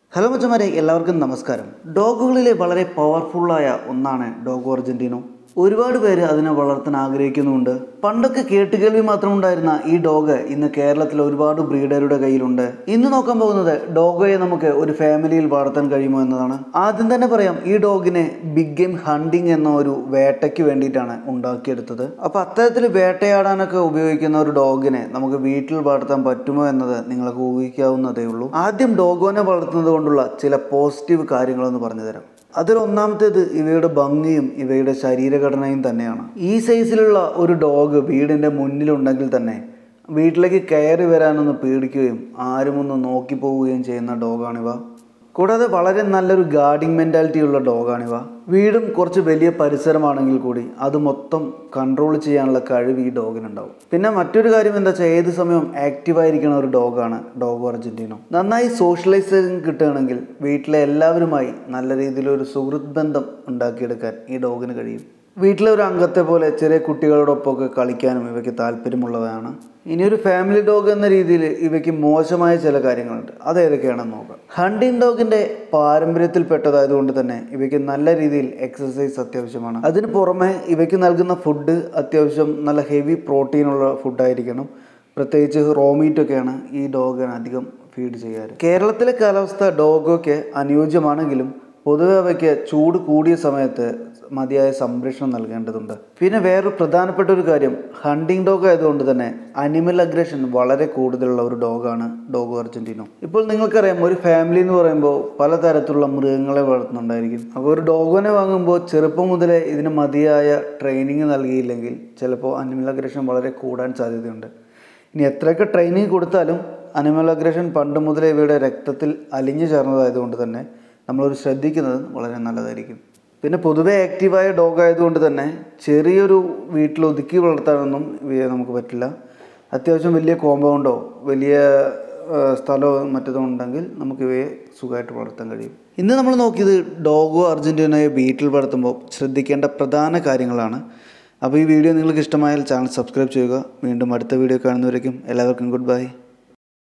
hello മച്ചമാരെ എല്ലാവർക്കും നമസ്കാരം ഡോഗുകളിലെ വളരെ പവർഫുള്ളായ ഒന്നാണ് ഡോഗോ അർജന്റീനോ ഒരുപാട് പേര് അതിനെ വളർത്താൻ ആഗ്രഹിക്കുന്നുമുണ്ട് പണ്ടൊക്കെ കേട്ടുകേൾവി മാത്രം ഉണ്ടായിരുന്ന ഈ ഡോഗ് ഇന്ന് കേരളത്തിൽ ഒരുപാട് ബ്രീഡറുടെ കയ്യിലുണ്ട് ഇന്ന് നോക്കാൻ പോകുന്നത് ഡോഗയെ നമുക്ക് ഒരു ഫാമിലിയിൽ വളർത്താൻ കഴിയുമോ എന്നതാണ് ആദ്യം തന്നെ പറയാം ഈ ഡോഗിനെ ബിഗ് ഗെയിം ഹണ്ടിങ് എന്ന ഒരു വേട്ടയ്ക്ക് വേണ്ടിയിട്ടാണ് ഉണ്ടാക്കിയെടുത്തത് അപ്പോൾ അത്തരത്തിൽ വേട്ടയാടാനൊക്കെ ഉപയോഗിക്കുന്ന ഒരു ഡോഗിനെ നമുക്ക് വീട്ടിൽ വളർത്താൻ പറ്റുമോ എന്നത് നിങ്ങൾക്ക് ഊഹിക്കാവുന്നതേ ഉള്ളൂ ആദ്യം ഡോഗോനെ വളർത്തുന്നത് കൊണ്ടുള്ള ചില പോസിറ്റീവ് കാര്യങ്ങളൊന്ന് പറഞ്ഞു തരാം അതിൽ ഒന്നാമത്തേത് ഇവയുടെ ഭംഗിയും ഇവയുടെ ശരീരഘടനയും തന്നെയാണ് ഈ സൈസിലുള്ള ഒരു ഡോഗ് വീടിൻ്റെ മുന്നിലുണ്ടെങ്കിൽ തന്നെ വീട്ടിലേക്ക് കയറി വരാനൊന്ന് പേടിക്കുകയും ആരും ഒന്ന് നോക്കി പോവുകയും ചെയ്യുന്ന ഡോഗാണിവ കൂടാതെ വളരെ നല്ലൊരു ഗാർഡിങ് മെൻറ്റാലിറ്റി ഉള്ള ഡോഗാണിവ വീടും കുറച്ച് വലിയ പരിസരമാണെങ്കിൽ കൂടി അത് മൊത്തം കൺട്രോൾ ചെയ്യാനുള്ള കഴിവ് ഈ ഡോഗിനുണ്ടാവും പിന്നെ മറ്റൊരു കാര്യം എന്താ വെച്ചാൽ ഏത് സമയവും ആക്റ്റീവായിരിക്കുന്ന ഒരു ഡോഗാണ് ഡോഗോ അർജന്റീനോ നന്നായി സോഷ്യലൈസേഷൻ കിട്ടുകയാണെങ്കിൽ വീട്ടിലെ എല്ലാവരുമായി നല്ല രീതിയിലൊരു സുഹൃത്ത് ബന്ധം ഉണ്ടാക്കിയെടുക്കാൻ ഈ ഡോഗിന് കഴിയും വീട്ടിലെ ഒരു അംഗത്തെ പോലെ ചെറിയ കുട്ടികളോടൊപ്പമൊക്കെ കളിക്കാനും ഇവയ്ക്ക് താല്പര്യമുള്ളതാണ് ഇനി ഒരു ഫാമിലി ഡോഗ് എന്ന രീതിയിൽ ഇവയ്ക്ക് മോശമായ ചില കാര്യങ്ങളുണ്ട് അത് ഏതൊക്കെയാണെന്ന് നോക്കാം ഹണ്ടിങ് ഡോഗിൻ്റെ പാരമ്പര്യത്തിൽപ്പെട്ടതായതുകൊണ്ട് തന്നെ ഇവയ്ക്ക് നല്ല രീതിയിൽ എക്സസൈസ് അത്യാവശ്യമാണ് അതിന് പുറമെ ഇവയ്ക്ക് നൽകുന്ന ഫുഡ് അത്യാവശ്യം നല്ല ഹെവി പ്രോട്ടീനുള്ള ഫുഡായിരിക്കണം പ്രത്യേകിച്ച് റോമീറ്റൊക്കെയാണ് ഈ ഡോഗിന് അധികം ഫീഡ് ചെയ്യാറ് കേരളത്തിലെ കാലാവസ്ഥ ഡോഗൊക്കെ അനുയോജ്യമാണെങ്കിലും പൊതുവെ അവയ്ക്ക് ചൂട് കൂടിയ സമയത്ത് മതിയായ സംരക്ഷണം നൽകേണ്ടതുണ്ട് പിന്നെ വേറൊരു പ്രധാനപ്പെട്ട ഒരു കാര്യം ഹണ്ടിങ് ഡോഗ് ആയതുകൊണ്ട് തന്നെ അനിമൽ അഗ്രഷൻ വളരെ കൂടുതലുള്ള ഒരു ഡോഗാണ് ഡോഗോ അർജന്റീനോ ഇപ്പോൾ നിങ്ങൾക്കറിയാം ഒരു ഫാമിലി എന്ന് പറയുമ്പോൾ പലതരത്തിലുള്ള മൃഗങ്ങളെ വളർത്തുന്നുണ്ടായിരിക്കും അപ്പോൾ ഒരു ഡോഗിനെ വാങ്ങുമ്പോൾ ചെറുപ്പം മുതലേ ഇതിന് മതിയായ ട്രെയിനിങ് നൽകിയില്ലെങ്കിൽ ചിലപ്പോൾ അനിമൽ അഗ്രഷൻ വളരെ കൂടാൻ സാധ്യതയുണ്ട് ഇനി എത്രയൊക്കെ ട്രെയിനിങ് കൊടുത്താലും അനിമൽ അഗ്രഷൻ പണ്ട് മുതലേ ഇവയുടെ രക്തത്തിൽ അലിഞ്ഞു ചേർന്നതായതുകൊണ്ട് തന്നെ നമ്മളൊരു ശ്രദ്ധിക്കുന്നത് വളരെ നല്ലതായിരിക്കും പിന്നെ പൊതുവേ ആക്റ്റീവായ ഡോഗ് ആയതുകൊണ്ട് തന്നെ ചെറിയൊരു വീട്ടിൽ ഒതുക്കി വളർത്താനൊന്നും ഇവയെ നമുക്ക് പറ്റില്ല അത്യാവശ്യം വലിയ കോമ്പൗണ്ടോ വലിയ ആ, സ്ഥലമോ മറ്റതോ ഉണ്ടെങ്കിൽ നമുക്ക് ഇവയെ സുഖമായിട്ട് വളർത്താൻ കഴിയും ഇന്ന് നമ്മൾ നോക്കിയത് ഡോഗോ അർജൻറ്റീനയെ വീട്ടിൽ വളർത്തുമ്പോൾ ശ്രദ്ധിക്കേണ്ട പ്രധാന കാര്യങ്ങളാണ് അപ്പോൾ ഈ വീഡിയോ നിങ്ങൾക്ക് ഇഷ്ടമായാൽ ചാനൽ സബ്സ്ക്രൈബ് ചെയ്യുക വീണ്ടും അടുത്ത വീഡിയോ കാണുന്നവരേക്കും എല്ലാവർക്കും ഗുഡ് ബൈ